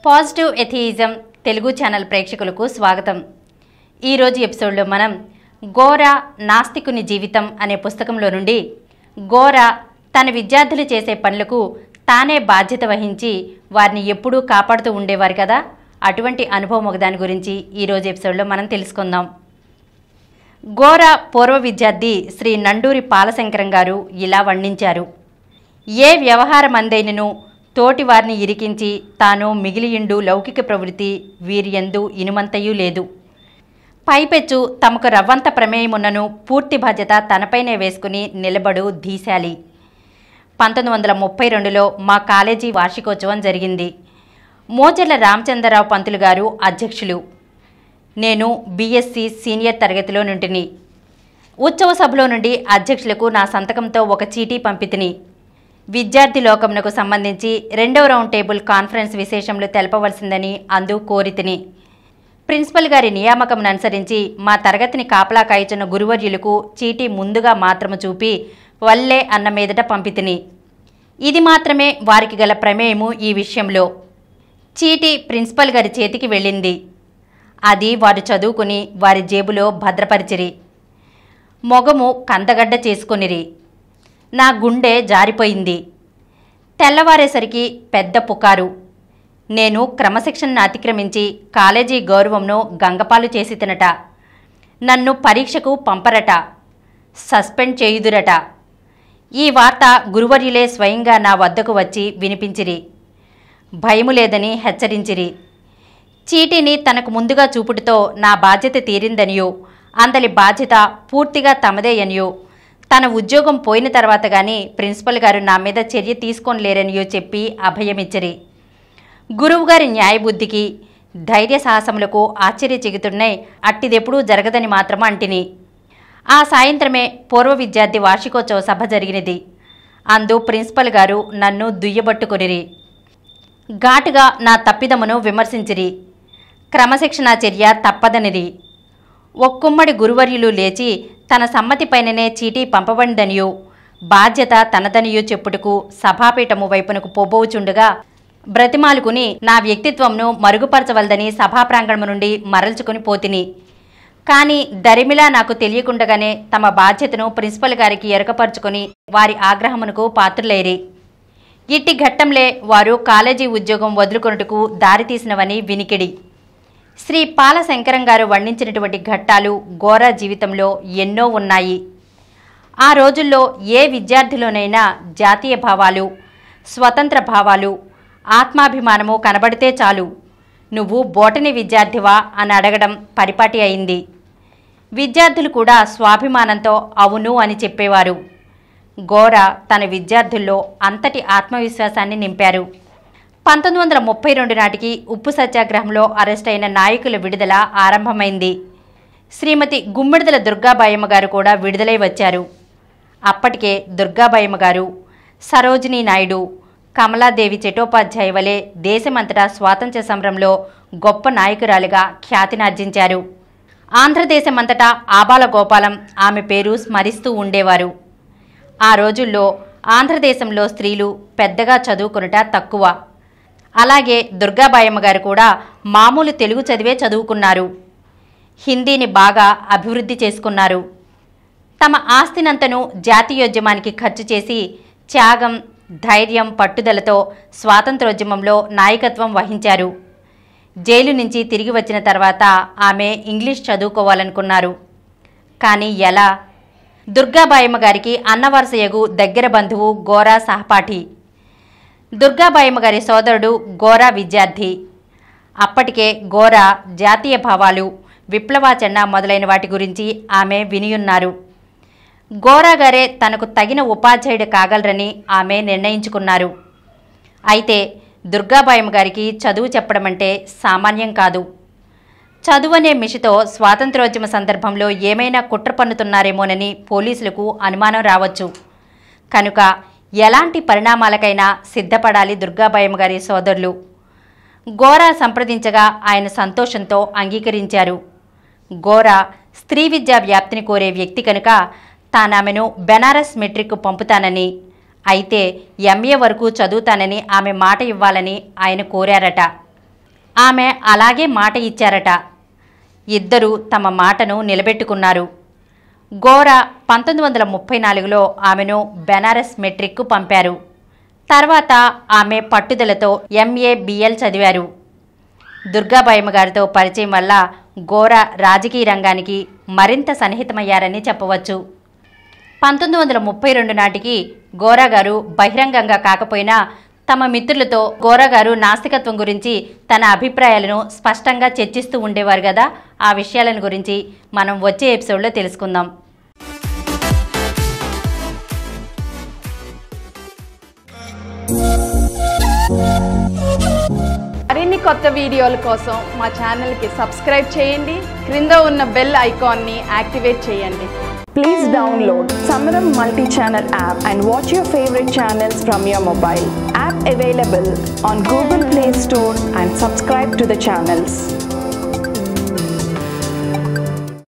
Positive atheism Telugu channel ప్రేక్షకులకు స్వాగతం ఈరోజు ఎపిసోడ్లో మనం గోరా నాస్తికుని జీవితం అనే పుస్తకంలో నుండి గోరా తన విద్యార్థులు చేసే పనులకు తానే బాధ్యత వహించి వారిని ఎప్పుడూ కాపాడుతూ ఉండేవారు కదా అటువంటి అనుభవం ఒకదాని గురించి ఈరోజు ఎపిసోడ్లో మనం తెలుసుకుందాం గోరా పూర్వ విద్యార్థి శ్రీ నండూరి పాలశంకరం గారు ఇలా వర్ణించారు ఏ వ్యవహారమందైనను తోటి వారిని ఇరికించి తాను మిగిలియుండు లౌకిక ప్రవృత్తి వీరియందు ఇనుమంతయూ లేదు పైపెచ్చు తమకు రవ్వంత ప్రమేయమున్నను పూర్తి బాధ్యత తనపైనే వేసుకుని నిలబడు ధీశాలి పంతొమ్మిది వందల ముప్పై రెండులో మా కాలేజీ వార్షికోత్సవం జరిగింది మోజర్ల రామచంద్రరావు పంతులు గారు అధ్యక్షులు నేను బీఎస్సీ సీనియర్ తరగతిలో నుండిని ఉత్సవ సభలో నుండి అధ్యక్షులకు నా సంతకంతో ఒక చీటీ పంపితిని విద్యార్థి లోకమునకు సంబంధించి రెండవ రౌండ్ టేబుల్ కాన్ఫరెన్స్ విశేషంలో తెలపవలసిందని అందు కోరితిని ప్రిన్సిపల్ గారి నియామకం అనుసరించి మా తరగతిని కాపలా కాయిచున్న గురువర్యులకు చీటీ ముందుగా మాత్రము చూపి వల్లే అన్న మీదట పంపితిని ఇది మాత్రమే వారికి గల ప్రమేయము ఈ విషయంలో చీటీ ప్రిన్సిపల్ గారి చేతికి వెళ్ళింది అది వారు చదువుకుని వారి జేబులో భద్రపరిచిరి మొగము కందగడ్డ చేసుకొనిరి నా గుండె జారిపోయింది తెల్లవారేసరికి పెద్ద పుకారు నేను క్రమశిక్షణను అతిక్రమించి కాలేజీ గౌరవంను గంగపాలు చేసి తినట నన్ను పరీక్షకు పంపరట సస్పెండ్ చేయుదురట ఈ వార్త గురువర్యులే స్వయంగా నా వద్దకు వచ్చి వినిపించిరి భయము లేదని హెచ్చరించిరి చీటీని తనకు ముందుగా చూపుడుతో నా బాధ్యత తీరిందనియో అందలి బాధ్యత పూర్తిగా తమదే అనియో తన ఉద్యోగం పోయిన తర్వాత గాని ప్రిన్సిపల్ గారు నా మీద చర్య తీసుకోలేరనియో చెప్పి అభయమిచ్చరి గురువుగారి న్యాయబుద్ధికి ధైర్య సాహసములకు ఆశ్చర్య చెగుతున్నాయి అట్టిదెప్పుడూ జరగదని మాత్రం అంటిని ఆ సాయంత్రమే పూర్వ విద్యార్థి వార్షికోత్సవ సభ జరిగినది అందు ప్రిన్సిపల్ గారు నన్ను దుయ్యబట్టుకొనిరి ఘాటుగా నా తప్పిదమును విమర్శించిరి క్రమశిక్షణా చర్య తప్పదనిది ఒక్కొమ్మడి గురువర్యులు లేచి తన సమ్మతిపైననే చీటీ పంపబడిందనియో బాధ్యత తనదనియో చెప్పుటకు సభాపీఠము వైపునకు పోబోచుండగా బ్రతిమాలుకుని నా వ్యక్తిత్వంను మరుగుపరచవలదని సభా ప్రాంగణము నుండి మరల్చుకుని పోతిని కానీ దరిమిలా నాకు తెలియకుండగానే తమ బాధ్యతను ప్రిన్సిపల్ గారికి ఎరకపరుచుకొని వారి ఆగ్రహమునకు పాత్రులేరి ఇట్టి ఘట్టంలే వారు కాలేజీ ఉద్యోగం వదులుకొనుటకు దారితీసినవని వినికిడి శ్రీ పాల శంకరం గారు వర్ణించినటువంటి ఘట్టాలు ఘోర జీవితంలో ఎన్నో ఉన్నాయి ఆ రోజుల్లో ఏ విద్యార్థిలోనైనా జాతీయ భావాలు స్వతంత్ర భావాలు ఆత్మాభిమానము కనబడితే చాలు నువ్వు బోటని విద్యార్థివా అని అడగడం పరిపాటి అయింది విద్యార్థులు కూడా స్వాభిమానంతో అవును అని చెప్పేవారు గోర తన విద్యార్థుల్లో అంతటి ఆత్మవిశ్వాసాన్ని నింపారు పంతొమ్మిది వందల ముప్పై రెండు నాటికి ఉప్పు సత్యాగ్రహంలో అరెస్ట్ అయిన నాయకుల విడుదల ఆరంభమైంది శ్రీమతి గుమ్మిడిదల దుర్గాబాయమ్మ గారు కూడా విడుదలై వచ్చారు అప్పటికే దుర్గాబాయమ్మ గారు సరోజినీ నాయుడు కమలాదేవి చటోపాధ్యాయ వలె దేశమంతటా స్వాతంత్ర్య సమరంలో గొప్ప నాయకురాలిగా ఖ్యాతినార్జించారు ఆంధ్రదేశమంతటా ఆబాల గోపాలం ఆమె పేరు స్మరిస్తూ ఉండేవారు ఆ రోజుల్లో ఆంధ్రదేశంలో స్త్రీలు పెద్దగా చదువుకొనుట తక్కువ అలాగే దుర్గాబాయమ్మ గారు కూడా మామూలు తెలుగు చదివే చదువుకున్నారు హిందీని బాగా అభివృద్ధి చేసుకున్నారు తమ ఆస్తినంతను జాతీయోద్యమానికి ఖర్చు చేసి త్యాగం ధైర్యం పట్టుదలతో స్వాతంత్రోద్యమంలో నాయకత్వం వహించారు జైలు నుంచి తిరిగి వచ్చిన తర్వాత ఆమె ఇంగ్లీష్ చదువుకోవాలనుకున్నారు కానీ ఎలా దుర్గాబాయమ్మ గారికి అన్నవరసయగు దగ్గర బంధువు గోరా సహపాఠి దుర్గాబాయమ్మ గారి సోదరుడు గోరా విద్యార్థి అప్పటికే గోరా జాతీయ భావాలు విప్లవాచరణ మొదలైన వాటి గురించి ఆమె వినియున్నారు గోరా గారే తనకు తగిన ఉపాధ్యాయుడు కాగలరని ఆమె నిర్ణయించుకున్నారు అయితే దుర్గాబాయమ్మ గారికి చదువు చెప్పడం అంటే సామాన్యం కాదు చదువనే మిషితో స్వాతంత్రోద్యమ సందర్భంలో ఏమైనా కుట్ర పన్నుతున్నారేమోనని పోలీసులకు అనుమానం రావచ్చు కనుక ఎలాంటి పరిణామాలకైనా సిద్ధపడాలి దుర్గాబాయమ్మ గారి సోదరులు గోరా సంప్రదించగా ఆయన సంతోషంతో అంగీకరించారు గోరా స్త్రీ విద్యా వ్యాప్తిని కోరే వ్యక్తి కనుక తానామెను బెనారస్ మెట్రిక్ పంపుతానని అయితే ఎంఏ వరకు చదువుతానని ఆమె మాట ఇవ్వాలని ఆయన కోరారట ఆమె అలాగే మాట ఇచ్చారట ఇద్దరూ తమ మాటను నిలబెట్టుకున్నారు గోరా పంతొమ్మిది వందల ముప్పై నాలుగులో ఆమెను బెనారస్ మెట్రిక్కు పంపారు తర్వాత ఆమె పట్టుదలతో ఎంఏ బిఎల్ చదివారు దుర్గాబాయమ్మ గారితో పరిచయం వల్ల గోరా రాజకీయ రంగానికి మరింత సన్నిహితమయ్యారని చెప్పవచ్చు పంతొమ్మిది వందల ముప్పై రెండు నాటికి గోరా గారు బహిరంగంగా కాకపోయినా తమ మిత్రులతో గోరా గారు నాస్తికత్వం గురించి తన అభిప్రాయాలను స్పష్టంగా చర్చిస్తూ ఉండేవారు కదా ఆ విషయాలను గురించి మనం వచ్చే ఎపిసోడ్లో తెలుసుకుందాం మరిన్ని కొత్త వీడియోల కోసం మా ఛానల్కి సబ్స్క్రైబ్ చేయండి క్రింద ఉన్న బెల్ ఐకాన్ని యాక్టివేట్ చేయండి Please download Samaram multi-channel app and watch your favorite channels from your mobile. App available on Google Play Store and subscribe to the channels.